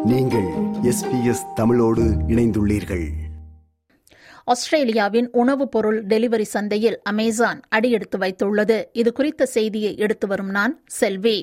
நீங்கள் எஸ்பிஎஸ் தமிழோடு இணைந்துள்ளீர்கள் ஆஸ்திரேலியாவின் உணவுப் பொருள் டெலிவரி சந்தையில் அமேசான் அடியெடுத்து வைத்துள்ளது இது குறித்த செய்தியை எடுத்து வரும் நான் செல்வி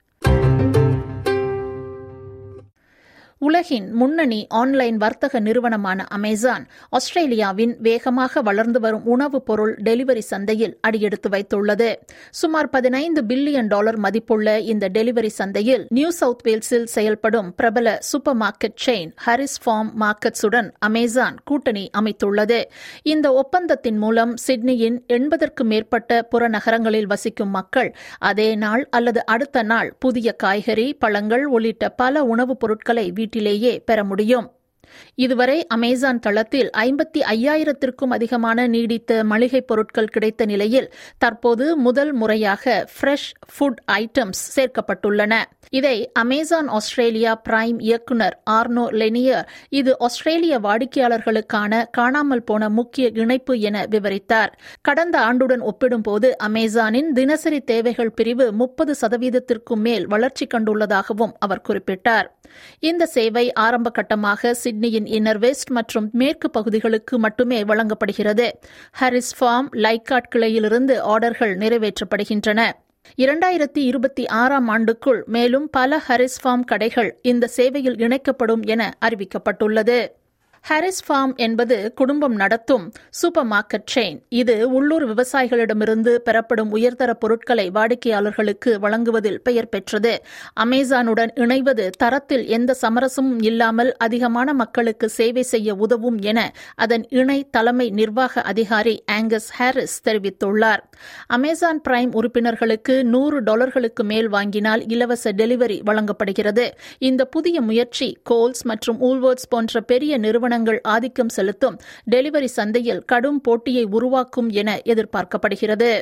உலகின் முன்னணி ஆன்லைன் வர்த்தக நிறுவனமான அமேசான் ஆஸ்திரேலியாவின் வேகமாக வளர்ந்து வரும் உணவுப் பொருள் டெலிவரி சந்தையில் அடியெடுத்து வைத்துள்ளது சுமார் பதினைந்து பில்லியன் டாலர் மதிப்புள்ள இந்த டெலிவரி சந்தையில் நியூ சவுத் வேல்ஸில் செயல்படும் பிரபல super market chain Harris Farm மார்க்கெட்ஸுடன் அமேசான் கூட்டணி அமைத்துள்ளது இந்த ஒப்பந்தத்தின் மூலம் சிட்னியின் எண்பதற்கு மேற்பட்ட புறநகரங்களில் வசிக்கும் மக்கள் அதே நாள் அல்லது அடுத்த நாள் புதிய காய்கறி பழங்கள் உள்ளிட்ட பல உணவுப் பொருட்களை வீட்டிலேயே பெற முடியும் இதுவரை அமேசான் தளத்தில் ஐம்பத்தி ஐயாயிரத்திற்கும் அதிகமான நீடித்த மளிகைப் பொருட்கள் கிடைத்த நிலையில் தற்போது முதல் முறையாக ஃப்ரெஷ் ஃபுட் ஐட்டம்ஸ் சேர்க்கப்பட்டுள்ளன இதை அமேசான் ஆஸ்திரேலியா பிரைம் இயக்குநர் ஆர்னோ லெனியர் இது ஆஸ்திரேலிய வாடிக்கையாளர்களுக்கான காணாமல் போன முக்கிய இணைப்பு என விவரித்தார் கடந்த ஆண்டுடன் ஒப்பிடும்போது அமேசானின் தினசரி தேவைகள் பிரிவு முப்பது சதவீதத்திற்கும் மேல் வளர்ச்சி கண்டுள்ளதாகவும் அவர் குறிப்பிட்டார் இந்த சேவை ஆரம்ப கட்டமாக சிட்னியின் இன்னர் வெஸ்ட் மற்றும் மேற்கு பகுதிகளுக்கு மட்டுமே வழங்கப்படுகிறது ஹாரிஸ் ஃபார்ம் லைக்காட் கிளையிலிருந்து ஆர்டர்கள் நிறைவேற்றப்படுகின்றன இரண்டாயிரத்தி இருபத்தி ஆறாம் ஆண்டுக்குள் மேலும் பல ஹாரிஸ் ஃபார்ம் கடைகள் இந்த சேவையில் இணைக்கப்படும் என அறிவிக்கப்பட்டுள்ளது ஹாரிஸ் ஃபார்ம் என்பது குடும்பம் நடத்தும் சூப்பர் மார்க்கெட் செயின் இது உள்ளூர் விவசாயிகளிடமிருந்து பெறப்படும் உயர்தர பொருட்களை வாடிக்கையாளர்களுக்கு வழங்குவதில் பெயர் பெற்றது அமேசானுடன் இணைவது தரத்தில் எந்த சமரசமும் இல்லாமல் அதிகமான மக்களுக்கு சேவை செய்ய உதவும் என அதன் இணை தலைமை நிர்வாக அதிகாரி ஆங்கஸ் ஹாரிஸ் தெரிவித்துள்ளார் அமேசான் பிரைம் உறுப்பினர்களுக்கு நூறு டாலர்களுக்கு மேல் வாங்கினால் இலவச டெலிவரி வழங்கப்படுகிறது இந்த புதிய முயற்சி கோல்ஸ் மற்றும் ஊல்வர்ட்ஸ் போன்ற பெரிய நிறுவனங்கள் ஆதிக்கம் செலுத்தும் டெலிவரி சந்தையில் கடும் போட்டியை உருவாக்கும் என எதிர்பார்க்கப்படுகிறது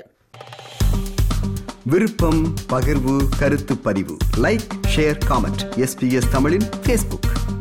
விருப்பம் பகிர்வு கருத்து பதிவு லைக் ஷேர் காமெண்ட் எஸ்பிஎஸ் தமிழின் ஃபேஸ்புக்